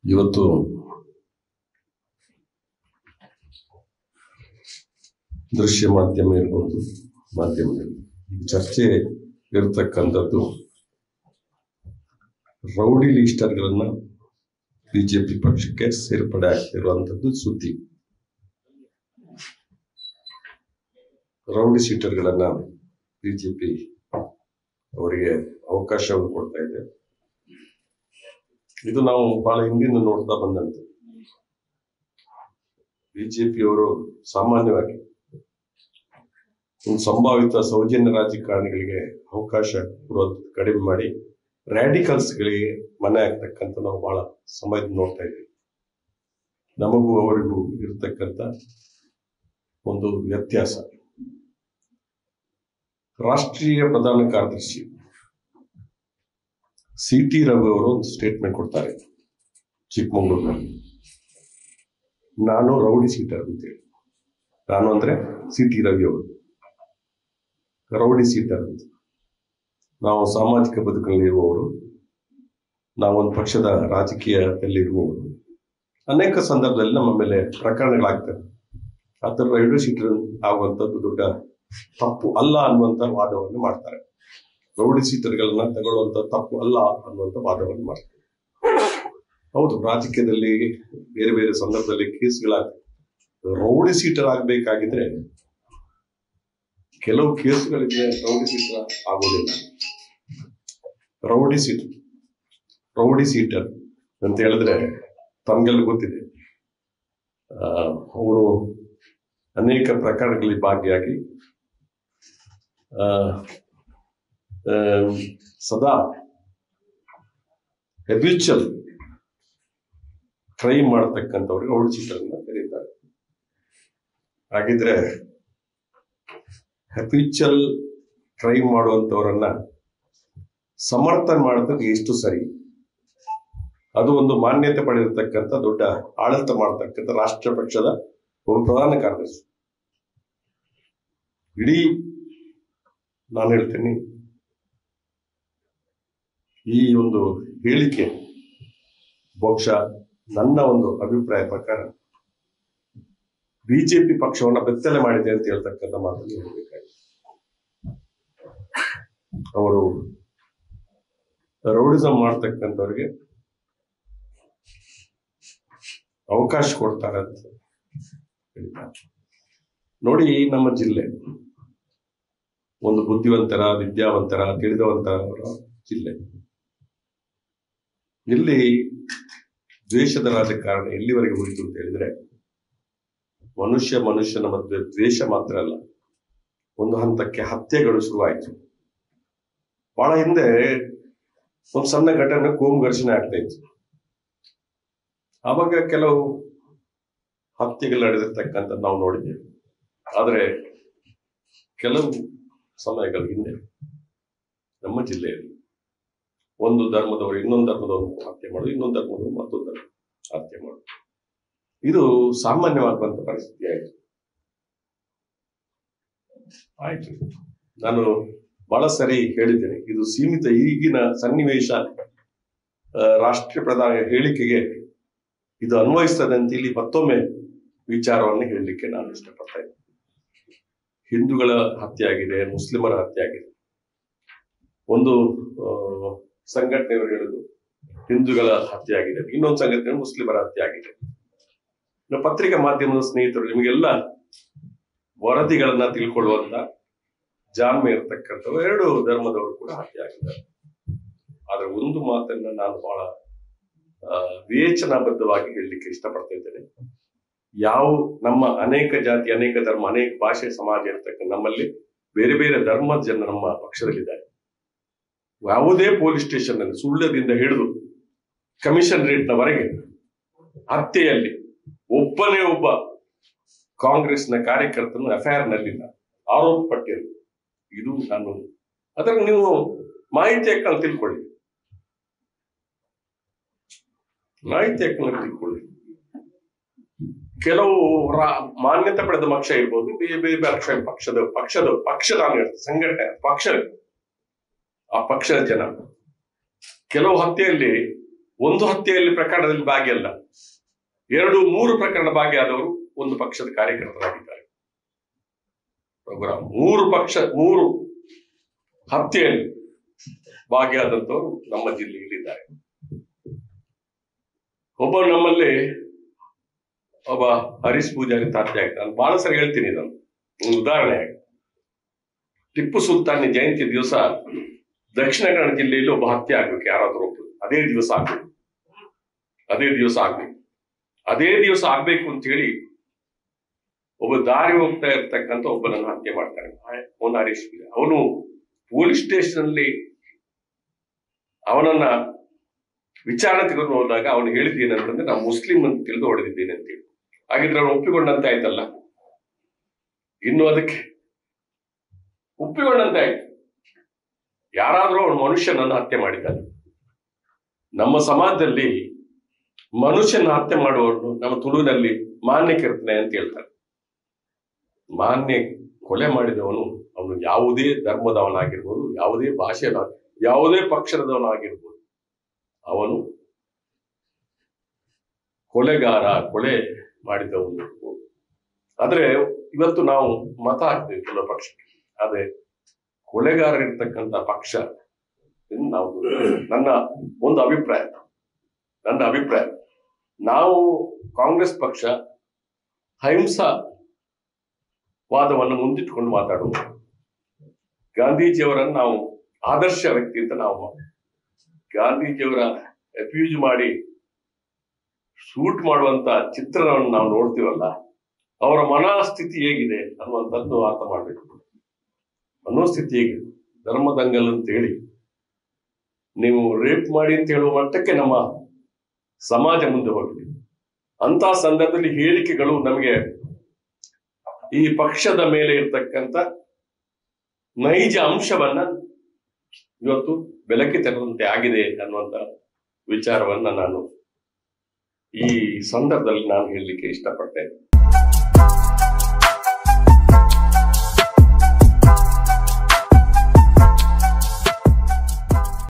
ಇವತ್ತು ದೃಶ್ಯ ಮಾಧ್ಯಮ ಇರ್ಬೋದು ಮಾಧ್ಯಮದಲ್ಲಿ ಈ ಚರ್ಚೆ ಇರತಕ್ಕಂಥದ್ದು ರೌಡಿ ಲೀಸ್ಟರ್ಗಳನ್ನ ಬಿಜೆಪಿ ಪಕ್ಷಕ್ಕೆ ಸೇರ್ಪಡೆ ಆಗ್ತಿರುವಂತದ್ದು ಸುದ್ದಿ ರೌಡಿ ಸೀಟರ್ಗಳನ್ನ ಬಿಜೆಪಿ ಅವರಿಗೆ ಅವಕಾಶವನ್ನು ಕೊಡ್ತಾ ಇದೆ ಇದು ನಾವು ಬಹಳ ಹಿಂದಿನ ನೋಡ್ತಾ ಬಂದಂತೆ ಬಿಜೆಪಿ ಅವರು ಸಾಮಾನ್ಯವಾಗಿ ಒಂದು ಸಂಭಾವಿತ ಸೌಜನ್ಯ ರಾಜಕಾರಣಿಗಳಿಗೆ ಅವಕಾಶ ಕೊಡುವಂಥದ್ದು ಕಡಿಮೆ ಮಾಡಿ ರ್ಯಾಡಿಕಲ್ಸ್ಗಳಿಗೆ ಮನೆ ಆಗ್ತಕ್ಕಂಥ ನಾವು ಬಹಳ ಸಮಯದ ನೋಡ್ತಾ ಇದ್ದೀವಿ ನಮಗೂ ಅವರಿಗೂ ಇರತಕ್ಕಂಥ ಒಂದು ವ್ಯತ್ಯಾಸ ರಾಷ್ಟ್ರೀಯ ಪ್ರಧಾನ ಕಾರ್ಯದರ್ಶಿ ಸಿ ಟಿ ರವಿ ಅವರು ಒಂದು ಸ್ಟೇಟ್ಮೆಂಟ್ ಕೊಡ್ತಾರೆ ಚಿಕ್ಕಮಗಳೂರಿನಲ್ಲಿ ನಾನು ರೌಡಿ ಸೀಟರ್ ಅಂತೇಳಿ ನಾನು ಅಂದ್ರೆ ಸಿ ಟಿ ರವಿ ಅವರು ರೌಡಿ ಸೀಟರ್ ಅಂತ ನಾವು ಸಾಮಾಜಿಕ ಬದುಕಿನಲ್ಲಿ ಇರುವವರು ನಾವೊಂದು ಪಕ್ಷದ ರಾಜಕೀಯದಲ್ಲಿ ಇರುವವರು ಅನೇಕ ಸಂದರ್ಭದಲ್ಲಿ ನಮ್ಮ ಮೇಲೆ ಪ್ರಕರಣಗಳಾಗ್ತವೆ ಆ ಥರ ರೌಡಿ ಸೀಟರ್ ಆಗುವಂಥದ್ದು ದೊಡ್ಡ ತಪ್ಪು ಅಲ್ಲ ಅನ್ನುವಂಥ ವಾದವನ್ನು ಮಾಡ್ತಾರೆ ರೌಡಿ ಸೀಟರ್ಗಳನ್ನ ತಗೊಳ್ಳುವಂತ ತಪ್ಪು ಅಲ್ಲ ಅನ್ನುವಂಥ ವಾದವನ್ನು ಮಾಡ್ತಾರೆ ಹೌದು ರಾಜಕೀಯದಲ್ಲಿ ಬೇರೆ ಬೇರೆ ಸಂದರ್ಭದಲ್ಲಿ ಕೇಸ್ಗಳಾಗ್ತವೆ ರೌಡಿ ಸೀಟರ್ ಆಗ್ಬೇಕಾಗಿದ್ರೆ ಕೆಲವು ಕೇಸುಗಳಿಗೆ ರೌಡಿ ಸೀಟರ್ ಆಗೋದಿಲ್ಲ ರೌಡಿ ಸೀಟರ್ ರೌಡಿ ಸೀಟರ್ ಅಂತ ಹೇಳಿದ್ರೆ ತಮ್ಗೆಲ್ಲ ಗೊತ್ತಿದೆ ಅವರು ಅನೇಕ ಪ್ರಕರಣಗಳಲ್ಲಿ ಭಾಗಿಯಾಗಿ ಆ, ಆ, ಸದಾ ಹೆಬ್ಯೂಚಲ್ ಕ್ರೈಮ್ ಮಾಡತಕ್ಕಂಥವ್ರಿಗೆ ರೌಡಿ ಸೀಟರ್ನ ಕರೀತಾರೆ ಹಾಗಿದ್ರೆ ಹೆಬ್ಯೂಚಲ್ ಕ್ರೈಮ್ ಮಾಡುವಂತವರನ್ನ ಸಮರ್ಥನೆ ಮಾಡೋದಕ್ಕೆ ಎಷ್ಟು ಸರಿ ಅದು ಒಂದು ಮಾನ್ಯತೆ ಪಡೆದಿರ್ತಕ್ಕಂಥ ದೊಡ್ಡ ಆಡಳಿತ ಮಾಡತಕ್ಕಂಥ ರಾಷ್ಟ್ರ ಪಕ್ಷದ ಒಬ್ಬ ಪ್ರಧಾನ ಕಾರ್ಯದರ್ಶಿ ಇಡೀ ನಾನು ಹೇಳ್ತೀನಿ ಈ ಒಂದು ಹೇಳಿಕೆ ಬಹುಶಃ ನನ್ನ ಒಂದು ಅಭಿಪ್ರಾಯ ಪ್ರಕಾರ ಬಿಜೆಪಿ ಪಕ್ಷವನ್ನ ಬೆತ್ತಲೆ ಮಾಡಿದೆ ಅಂತ ಹೇಳ್ತಕ್ಕಂಥ ಮಾತನ್ನು ಹೇಳಬೇಕಾಗಿದೆ ಅವರು ರೌಡಿಸಂ ಮಾಡ್ತಕ್ಕಂಥವ್ರಿಗೆ ಅವಕಾಶ ಕೊಡ್ತಾರೆ ಅಂತ ಹೇಳಿದ್ದಾರೆ ನೋಡಿ ನಮ್ಮ ಜಿಲ್ಲೆ ಒಂದು ಬುದ್ಧಿವಂತರ ವಿದ್ಯಾವಂತರ ತಿಳಿದವಂತರ ಜಿಲ್ಲೆ ಇಲ್ಲಿ ದ್ವೇಷದ ರಾಜಕಾರಣ ಎಲ್ಲಿವರೆಗೆ ಹೋಯಿತು ಅಂತ ಹೇಳಿದ್ರೆ ಮನುಷ್ಯ ಮನುಷ್ಯನ ಮಧ್ಯೆ ದ್ವೇಷ ಮಾತ್ರ ಅಲ್ಲ ಒಂದು ಹಂತಕ್ಕೆ ಹತ್ಯೆಗಳು ಶುರುವಾಯಿತು ಬಹಳ ಹಿಂದೆ ಒಂದು ಸಣ್ಣ ಘಟನೆ ಕೋಮು ಘರ್ಷಣೆ ಆಗ್ತಾ ಇತ್ತು ಆವಾಗ ಕೆಲವು ಹತ್ಯೆಗಳು ನಡೆದಿರ್ತಕ್ಕಂಥ ನಾವು ನೋಡಿದ್ದೇವೆ ಆದರೆ ಕೆಲವು ಸಮಯಗಳ ಹಿಂದೆ ನಮ್ಮ ಜಿಲ್ಲೆಯಲ್ಲಿ ಒಂದು ಧರ್ಮದವರು ಇನ್ನೊಂದು ಧರ್ಮದವರು ಹತ್ಯೆ ಮಾಡೋದು ಇನ್ನೊಂದು ಧರ್ಮದವರು ಮತ್ತೊಂದು ಧರ್ಮ ಹತ್ಯೆ ಮಾಡೋದು ಇದು ಸಾಮಾನ್ಯವಾಗುವಂತ ಪರಿಸ್ಥಿತಿ ಆಯಿತು ಆಯ್ತು ನಾನು ಬಹಳ ಸರಿ ಹೇಳಿದ್ದೇನೆ ಇದು ಸೀಮಿತ ಈಗಿನ ಸನ್ನಿವೇಶ ಆ, ರಾಷ್ಟ್ರೀಯ ಪ್ರಧಾನ ಹೇಳಿಕೆಗೆ ಇದು ಅನ್ವಯಿಸ್ತದೆ ಅಂತ ಇಲ್ಲಿ ಮತ್ತೊಮ್ಮೆ ವಿಚಾರವನ್ನು ಹೇಳಲಿಕ್ಕೆ ನಾನು ಇಷ್ಟಪಡ್ತಾ ಇದ್ದೇನೆ ಹಿಂದೂಗಳ ಹತ್ಯೆ ಆಗಿದೆ ಮುಸ್ಲಿಮರ ಹತ್ಯೆ ಆಗಿದೆ ಒಂದು ಆ, ಸಂಘಟನೆಯವರು ಹೇಳುದು ಹಿಂದೂಗಳ ಹತ್ಯೆ ಆಗಿದೆ ಇನ್ನೊಂದು ಸಂಘಟನೆ ಮುಸ್ಲಿಮರ ಹತ್ಯೆ ಆಗಿದೆ ಇನ್ನು ಪತ್ರಿಕಾ ಮಾಧ್ಯಮದ ಸ್ನೇಹಿತರು ನಿಮಗೆಲ್ಲ ವರದಿಗಳನ್ನ ತಿಳ್ಕೊಳ್ಳುವಂತ ಜಾಣ್ಮೆ ಇರತಕ್ಕಂಥವ್ರು ಎರಡು ಧರ್ಮದವರು ಕೂಡ ಹತ್ಯೆ ಆಗಿದ್ದಾರೆ ಆದ್ರೆ ಒಂದು ಮಾತನ್ನ ನಾನು ಬಹಳ ಆ, ವಿವೇಚನಾಬದ್ಧವಾಗಿ ಹೇಳಲಿಕ್ಕೆ ಇಷ್ಟಪಡ್ತಾ ಇದ್ದೇನೆ ಯಾವ ನಮ್ಮ ಅನೇಕ ಜಾತಿ ಅನೇಕ ಧರ್ಮ ಅನೇಕ ಭಾಷೆ ಸಮಾಜ ಇರ್ತಕ್ಕಂಥ ನಮ್ಮಲ್ಲಿ ಬೇರೆ ಬೇರೆ ಧರ್ಮದ ಜನ ನಮ್ಮ ಪಕ್ಷದಲ್ಲಿದ್ದಾರೆ ಯಾವುದೇ ಪೊಲೀಸ್ ಸ್ಟೇಷನ್ ನಲ್ಲಿ ಸುಳ್ಯದಿಂದ ಹಿಡಿದು ಕಮಿಷನರೇಟ್ನವರೆಗೆ ಹತ್ಯೆಯಲ್ಲಿ ಒಬ್ಬನೇ ಒಬ್ಬ ಕಾಂಗ್ರೆಸ್ನ ಕಾರ್ಯಕರ್ತನು ಎಫ್ಐಆರ್ ನಲ್ಲಿಲ್ಲ ಆರೋಪ ಪಟ್ಟಿಯಲ್ಲಿ ಇದು ನಾನು ಅದರ ನೀವು ಮಾಹಿತಿ ಹಾಕೊಂಡು ತಿಳ್ಕೊಳ್ಳಿ ಮಾಹಿತಿ ಹಾಕೊಂಡು ತಿಳ್ಕೊಳ್ಳಿ ಕೆಲವು ರಾ- ಮಾನ್ಯತೆ ಪಡೆದ ಪಕ್ಷ ಇರ್ಬೋದು ಬೇರೆ ಬೇರೆ ಪಕ್ಷ ಪಕ್ಷದ ಪಕ್ಷದ ಪಕ್ಷದ ನಾನು ಹೇಳ್ತೀನಿ, ಸಂಘಟನೆ ಪಕ್ಷ ಆ ಪಕ್ಷದ ಜನ ಕೆಲವು ಹತ್ಯೆಯಲ್ಲಿ ಒಂದು ಹತ್ಯೆಯಲ್ಲಿ ಪ್ರಕರಣದಲ್ಲಿ ಭಾಗಿಯಲ್ಲ ಎರಡು ಮೂರು ಪ್ರಕರಣ ಭಾಗಿಯಾದವರು ಒಂದು ಪಕ್ಷದ ಕಾರ್ಯಕರ್ತರಾಗಿದ್ದಾರೆ ರಘುರಾಮ್ ಮೂರು ಪಕ್ಷ ಮೂರು ಹತ್ಯೆಯಲ್ಲಿ ಭಾಗಿಯಾದಂತವರು ನಮ್ಮ ಜಿಲ್ಲೆಯಲ್ಲಿದ್ದಾರೆ ಒಬ್ಬ ನಮ್ಮಲ್ಲಿ ಒಬ್ಬ ಹರೀಶ್ ಪೂಜಾರಿ ತಾತ್ಯ ಆಗ್ತಾನೆ ನಾನು ಬಹಳ ಸರಿ ಹೇಳ್ತೀನಿ ಇದನ್ನು ಒಂದು ಉದಾಹರಣೆ ಆಗಿ ಟಿಪ್ಪು ಸುಲ್ತಾನ್ ಜಯಂತಿ ದಿವಸ ದಕ್ಷಿಣ ಕನ್ನಡ ಜಿಲ್ಲೆಯಲ್ಲಿ ಒಬ್ಬ ಹತ್ಯೆ ಆಗ್ಬೇಕು ಯಾರಾದ್ರೂ ಒಬ್ರು ಅದೇ ದಿವಸ ಆಗ್ಬೇಕು ಅದೇ ದಿವಸ ಆಗ್ಬೇಕು ಅದೇ ದಿವಸ ಆಗ್ಬೇಕು ಅಂತ ಹೇಳಿ ಒಬ್ಬ ದಾರಿ ಹೋಗ್ತಾ ಇರ್ತಕ್ಕಂಥ ಒಬ್ಬನನ್ನ ಹತ್ಯೆ ಮಾಡ್ತಾರೆ ಅವನು ಹರೀಶ್ ಪೂಜಾರಿ ಅವನು ಪೊಲೀಸ್ ಸ್ಟೇಷನ್ ಅಲ್ಲಿ ಅವನನ್ನ ವಿಚಾರಣೆ ತೆಗೆದು ಹೋದಾಗ ಅವನು ಹೇಳಿದ ಏನಂತಂದ್ರೆ ನಾವು ಮುಸ್ಲಿಂ ಅಂತ ತಿಳಿದು ಹೊಡೆದಿದ್ದೇನೆ ಅಂತ ಹೇಳಿ ಹಾಗಿದ್ರೆ ಅವನು ಒಪ್ಪಿಕೊಂಡಂತೆ ಆಯ್ತಲ್ಲ ಇನ್ನು ಅದಕ್ಕೆ ಒಪ್ಪಿಕೊಂಡಂತೆ ಆಯ್ತು ಯಾರಾದ್ರೂ ಅವನು ಮನುಷ್ಯನನ್ನು ಹತ್ಯೆ ಮಾಡಿದ್ದಾನೆ ನಮ್ಮ ಸಮಾಜದಲ್ಲಿ ಮನುಷ್ಯನ ಹತ್ಯೆ ಮಾಡುವವನು ನಮ್ಮ ತುಳುವಿನಲ್ಲಿ ಮಾನ್ಯ ಕೀರ್ತನೆ ಅಂತ ಹೇಳ್ತಾರೆ ಮಾನ್ಯ ಕೊಲೆ ಮಾಡಿದವನು ಅವನು ಯಾವುದೇ ಧರ್ಮದವನಾಗಿರ್ಬೋದು ಯಾವುದೇ ಭಾಷೆಯ ಯಾವುದೇ ಪಕ್ಷದವನಾಗಿರ್ಬೋದು ಅವನು ಕೊಲೆಗಾರ ಕೊಲೆ ಮಾಡಿದವನು ಆದ್ರೆ ಇವತ್ತು ನಾವು ಮತ ಹಾಕ್ತೇವೆ ಕೆಲವು ಪಕ್ಷಕ್ಕೆ ಆದ್ರೆ ಕೊಲೆಗಾರ ಇರ್ತಕ್ಕಂಥ ಪಕ್ಷ ಎಂದು ನಾವು ನನ್ನ ಒಂದು ಅಭಿಪ್ರಾಯ ನನ್ನ ಅಭಿಪ್ರಾಯ ನಾವು ಕಾಂಗ್ರೆಸ್ ಪಕ್ಷ ಅಹಿಂಸಾ ವಾದವನ್ನು ಮುಂದಿಟ್ಟುಕೊಂಡು ಮಾತಾಡುವುದು ಗಾಂಧೀಜಿಯವರನ್ನು ನಾವು ಆದರ್ಶ ವ್ಯಕ್ತಿ ಅಂತ ನಾವು ಗಾಂಧೀಜಿಯವರ ಅಬ್ಯೂಸ್ ಮಾಡಿ ಶೂಟ್ ಮಾಡುವಂತ ಚಿತ್ರಣವನ್ನು ನಾವು ನೋಡ್ತೀವಲ್ಲ ಅವರ ಮನಸ್ಥಿತಿ ಹೇಗಿದೆ ಅನ್ನುವಂಥದ್ದು ಅರ್ಥ ಮಾಡಬೇಕು ಮನೋಸ್ಥಿತಿ ಹೇಗಿದೆ ಧರ್ಮದಂಗಲ್ ಅಂತ ಹೇಳಿ ನೀವು ರೇಪ್ ಮಾಡಿ ಅಂತ ಹೇಳುವ ಮಟ್ಟಕ್ಕೆ ನಮ್ಮ ಸಮಾಜ ಮುಂದೆ ಹೋಗಿದೆ ಅಂತ ಸಂದರ್ಭದಲ್ಲಿ ಹೇಳಿಕೆಗಳು ನಮಗೆ ಈ ಪಕ್ಷದ ಮೇಲೆ ಇರ್ತಕ್ಕಂಥ ನೈಜ ಅಂಶವನ್ನ ಇವತ್ತು ಬೆಳಕಿ ತರುವಂತೆ ಆಗಿದೆ ಅನ್ನುವಂತ ವಿಚಾರವನ್ನ ನಾನು ಈ ಸಂದರ್ಭದಲ್ಲಿ ನಾನು ಹೇಳಲಿಕ್ಕೆ ಇಷ್ಟಪಡ್ತೇನೆ